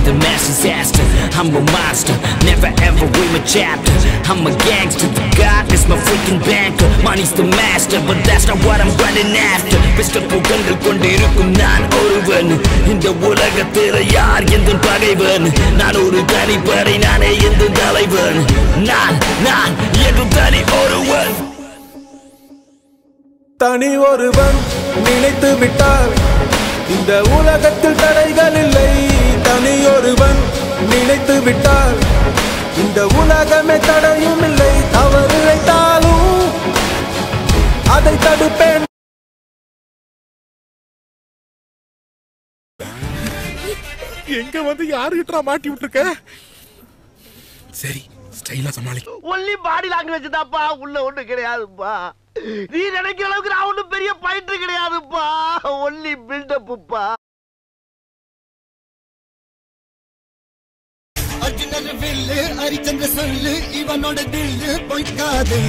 the mass disaster. I'm a monster, never ever read my chapter. I'm a gangster, the God is my freaking banker. Money's the master, but that's not what I'm running after. Mr. புகழ்கள் கொண்டிருக்கும் நான் ஒருவன் இந்த உலகத்தில் யார் எந்த பகைவன் நான் ஒரு தனிப்படை நானே எந்த தலைவன் நான் நான் என்றும் தனி ஒருவன் தனி ஒருவன் நினைத்து விட்டால் இந்த உலகத்தில் தடைகள் இல்லை தனி ஒருவன் நினைத்து விட்டால் இந்த உலகமே தடையும் இல்லை தவறு இழைத்தாலும் அதை தடுப்பேன் எங்க வந்து யாருக்கிட்ட மாட்டி விட்டுருக்க சரி ஸ்டைலா சமாளி ஒன்லி பாடி லாங்குவேஜ் தான்ப்பா உள்ள ஒண்ணு கிடையாதுப்பா நீ நினைக்கிற அளவுக்கு நான் ஒண்ணும் பெரிய பயிற்று கிடையாதுப்பா ஒன்லி பில்டப்புப்பா அர்ஜுனர் வில்லு ஹரிச்சந்திர சொல்லு இவனோட தில்லு பொய்க்காது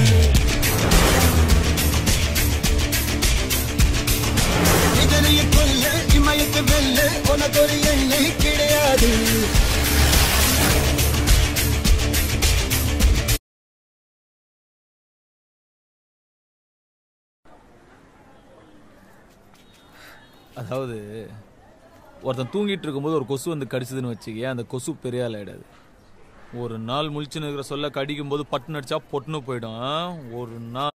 இதனைய கொல்லு இமயத்து வெல்லு உனக்கு ஒரு எண்ணெய் கிடையாது அதாவது ஒருத்தன் தூங்கிட்டு இருக்கும்போது ஒரு கொசு வந்து கடிச்சதுன்னு வச்சுக்கே அந்த கொசு பெரிய ஆள் ஆயிடாது ஒரு நாள் முழிச்சுன்னு இருக்கிற சொல்ல கடிக்கும் போது பட்டுன்னு அடிச்சா பொட்டுன்னு போயிடும் ஒரு நாள்